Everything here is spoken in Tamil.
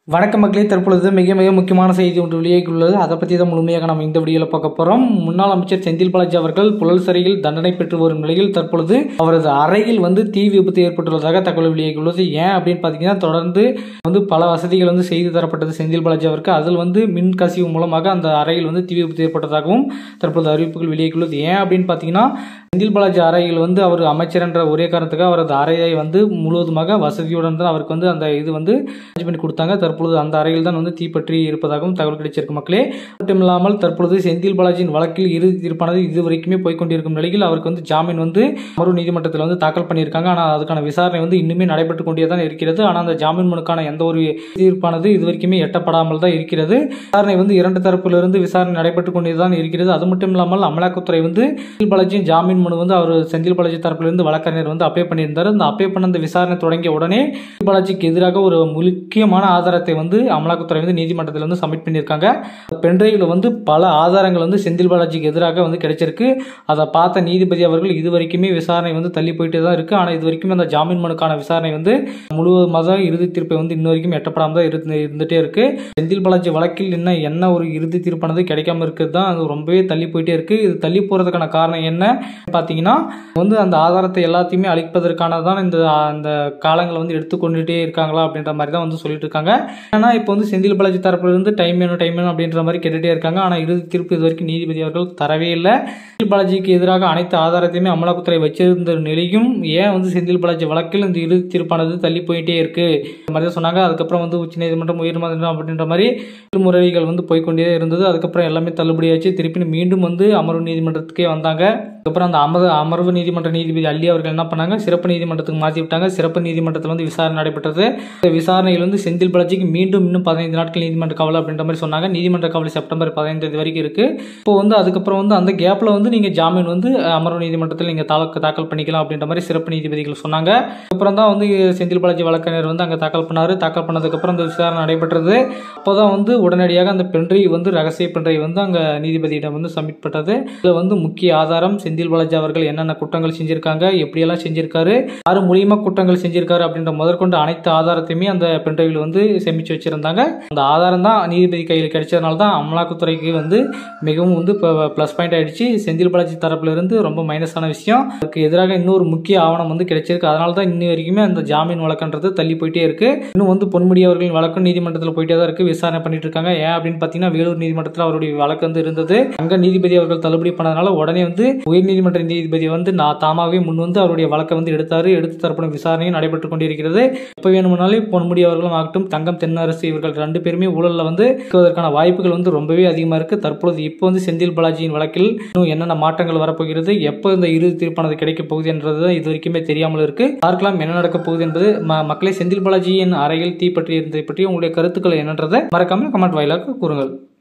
வணக்க மக்களே தற்பொழுது மிக மிக முக்கியமான செய்தி ஒன்று வெளியாகியுள்ளது அதை பற்றி தான் முழுமையாக நம்ம இந்த வீடியோவில் பார்க்க போகிறோம் முன்னாள் அமைச்சர் செந்தில் பாலாஜி அவர்கள் புழல் சிறையில் தண்டனை பெற்று வரும் நிலையில் தற்பொழுது அவரது அறையில் வந்து தீ விபத்து ஏற்பட்டுள்ளதாக தகவல் வெளியாகியுள்ளது ஏன் அப்படின்னு பார்த்தீங்கன்னா தொடர்ந்து வந்து பல வசதிகள் வந்து செய்து தரப்பட்டது செந்தில் பாலாஜி அவருக்கு அதில் வந்து மின் கசிவு மூலமாக அந்த அறையில் வந்து தீ விபத்து ஏற்பட்டதாகவும் தற்பொழுது அறிவிப்புகள் வெளியாகியுள்ளது ஏன் அப்படின்னு பார்த்தீங்கன்னா செந்தில் பாலாஜி அறையில் வந்து அவர் அமைச்சர் என்ற ஒரே காரணத்துக்காக அவரது அறையை வந்து முழுவதுமாக வசதியுடன் தான் அவருக்கு வந்து அந்த இது வந்து அரேஞ்ச் பண்ணி கொடுத்தாங்க தற்பொழுது அந்த அறையில் தான் வந்து தீப்பற்றி இருப்பதாகவும் தகவல் கிடைச்சிருக்கு மக்களே மட்டும் இல்லாமல் தற்பொழுது செந்தில் பாலாஜியின் வழக்கில் இறுதி தீர்ப்பானது இது வரைக்குமே போய்க்கொண்டிருக்கும் நிலையில் அவருக்கு வந்து ஜாமீன் வந்து அமர்வு நீதிமன்றத்தில் வந்து தாக்கல் பண்ணியிருக்காங்க ஆனால் அதுக்கான விசாரணை வந்து இன்னுமே நடைபெற்று கொண்டே தான் இருக்கிறது ஆனால் அந்த ஜாமீன் மனுக்கான எந்த ஒரு தீர்ப்பானது இது வரைக்குமே எட்டப்படாமல் தான் இருக்கிறது விசாரணை வந்து இரண்டு தரப்பிலிருந்து விசாரணை நடைபெற்று கொண்டே தான் இருக்கிறது அது மட்டும் இல்லாமல் அமலாக்கத்துறை வந்து செந்தில் பாலாஜியின் ஜாமீன் மனு வந்து அவர் செந்தில் பாலாஜி தரப்பிலிருந்து வழக்கறிஞர் வந்து அப்ளை பண்ணியிருந்தார் அந்த அப்ளை பண்ண அந்த விசாரணை தொடங்கிய உடனே செந்தில் பாலாஜிக்கு எதிராக ஒரு முக்கியமான ஆதாரத்தை வந்து அமலாக்கத்துறை வந்து நீதிமன்றத்தில் வந்து சப்மிட் பண்ணியிருக்காங்க பென்ட்ரைவில் வந்து பல ஆதாரங்கள் வந்து செந்தில் பாலாஜிக்கு எதிராக வந்து கிடைச்சிருக்கு அதை பார்த்த நீதிபதி அவர்கள் இது வரைக்குமே விசாரணை வந்து தள்ளி போயிட்டே தான் இருக்கு ஆனால் இது வரைக்கும் அந்த ஜாமீன் மனுக்கான விசாரணை வந்து முழுவதுமாக இறுதி தீர்ப்பை வந்து இன்ன வரைக்கும் எட்டப்படாமல் தான் இருந்து இருந்துட்டே இருக்கு செந்தில் பாலாஜி வழக்கில் இன்னும் என்ன ஒரு இறுதி தீர்ப்பானது கிடைக்காம இருக்கிறது தான் அது ரொம்பவே தள்ளி போயிட்டே இருக்கு இது தள்ளி போறதுக்கான காரணம் என்ன பார்த்தீங்கன்னா வந்து அந்த ஆதாரத்தை எல்லாத்தையுமே அளிப்பதற்கான தான் இந்த அந்த காலங்களை வந்து எடுத்துக்கொண்டுட்டே இருக்காங்களா அப்படின்ற மாதிரி தான் வந்து சொல்லிட்டு இருக்காங்க ஏன்னா இப்போ வந்து செந்தில் பாலாஜி தரப்புல இருந்து டைம் வேணும் டைம் வேணும் அப்படின்ற மாதிரி கேட்டுட்டே இருக்காங்க ஆனால் இறுதி தீர்ப்பு இது வரைக்கும் நீதிபதி அவர்கள் தரவே இல்லை செந்தில் பாலாஜிக்கு எதிராக அனைத்து ஆதாரத்தையுமே அமலாக்கத்துறை வச்சிருந்த நிலையும் ஏன் வந்து செந்தில் பாலாஜி வழக்கில் இந்த இறுதி தீர்ப்பானது தள்ளி போயிட்டே இருக்கு இந்த மாதிரி தான் சொன்னாங்க அதுக்கப்புறம் வந்து உச்சநீதிமன்றம் உயர்நீதிமன்றம் அப்படின்ற மாதிரி முறைகள் வந்து போய்க்கொண்டே இருந்தது அதுக்கப்புறம் எல்லாமே தள்ளுபடியாச்சு திருப்பி மீண்டும் வந்து அமர்வு நீதிமன்றத்துக்கே வந்தாங்க அதுக்கப்புறம் அந்த அமர் அமர்வு நீதிமன்ற நீதிபதி அள்ளி அவர்கள் என்ன பண்ணாங்க சிறப்பு நீதிமன்றத்துக்கு மாற்றி விட்டாங்க சிறப்பு நீதிமன்றத்தில் வந்து விசாரணை நடைபெற்றது இந்த விசாரணையில் வந்து செந்தில் பாலாஜிக்கு மீண்டும் இன்னும் பதினைந்து நாட்கள் நீதிமன்ற காவல் அப்படின்ற மாதிரி சொன்னாங்க நீதிமன்ற காவல் செப்டம்பர் பதினைந்து தேதி வரைக்கும் இருக்கு இப்போ வந்து அதுக்கப்புறம் வந்து அந்த கேப்ல வந்து நீங்க ஜாமீன் வந்து அமர்வு நீதிமன்றத்தில் நீங்க தாக்கல் தாக்கல் பண்ணிக்கலாம் அப்படின்ற மாதிரி சிறப்பு நீதிபதிகள் சொன்னாங்க அப்புறம் தான் வந்து செந்தில் பாலாஜி வழக்கறிஞர் வந்து அங்கே தாக்கல் பண்ணாரு தாக்கல் பண்ணதுக்கப்புறம் அந்த விசாரணை நடைபெற்றது அப்போதான் வந்து உடனடியாக அந்த பென்ட்ரைவ் வந்து ரகசிய பென்ட்ரைவ் வந்து அங்கே நீதிபதியிடம் வந்து சப்மிட் பண்ணது இதில் வந்து முக்கிய ஆதாரம் செந்தில் பாலாஜி அவர்கள் என்னென்ன குற்றங்கள் செஞ்சிருக்காங்க எப்படியெல்லாம் செஞ்சிருக்காரு யாரு மூலியமா குற்றங்கள் செஞ்சிருக்காரு அப்படின்ற முதற்கொண்டு அனைத்து ஆதாரத்தையுமே அந்த பென்ட்ரைவில் வந்து சேமிச்சு வச்சிருந்தாங்க அந்த ஆதாரம் தான் நீதிபதி கையில் கிடைச்சதுனால தான் அமலாக்கத்துறைக்கு வந்து மிகவும் வந்து இப்போ ப்ளஸ் பாயிண்ட் ஆயிடுச்சு செந்தில் பாலாஜி தரப்புல இருந்து ரொம்ப மைனஸான விஷயம் அதுக்கு எதிராக இன்னொரு முக்கிய ஆவணம் வந்து கிடைச்சிருக்கு அதனால தான் இன்னி வரைக்குமே அந்த ஜாமீன் வழக்கன்றது தள்ளி போயிட்டே இருக்கு இன்னும் வந்து பொன்முடி அவர்களின் வழக்கு நீதிமன்றத்தில் போயிட்டே தான் இருக்கு விசாரணை பண்ணிட்டு இருக்காங்க ஏன் அப்படின்னு பார்த்தீங்கன்னா வேலூர் நீதிமன்றத்தில் அவருடைய வழக்கு வந்து இருந்தது அங்க நீதிபதி அவர்கள் தள்ளுபடி பண்ணதுனால உடனே வந்து உயர்நீதிமன்ற நீதிபதி வந்து நான் தாமாகவே முன் வந்து அவருடைய வழக்கை வந்து எடுத்தாரு எடுத்து தரப்படும் விசாரணையும் நடைபெற்று கொண்டிருக்கிறது எப்போ வேணுமானாலும் பொன்முடி அவர்களும் ஆகட்டும் தங்கம் தென்னரசு இவர்கள் ரெண்டு பேருமே ஊழலில் வந்து இருப்பதற்கான வாய்ப்புகள் வந்து ரொம்பவே அதிகமாக இருக்கு தற்பொழுது இப்போ வந்து செந்தில் பாலாஜியின் வழக்கில் இன்னும் என்னென்ன மாற்றங்கள் வரப்போகிறது எப்போ இந்த இறுதி தீர்ப்பானது கிடைக்கப் போகுது என்றது இது வரைக்குமே தெரியாமல் இருக்கு பார்க்கலாம் என்ன நடக்கப் போகுது என்பது ம- மக்களே செந்தில் பாலாஜியின் அறையில் தீப்பற்றி இருந்ததை பற்றி உங்களுடைய கருத்துக்கள் என்னன்றதை மறக்காம கமெண்ட் வாயிலாக கூறுங்கள்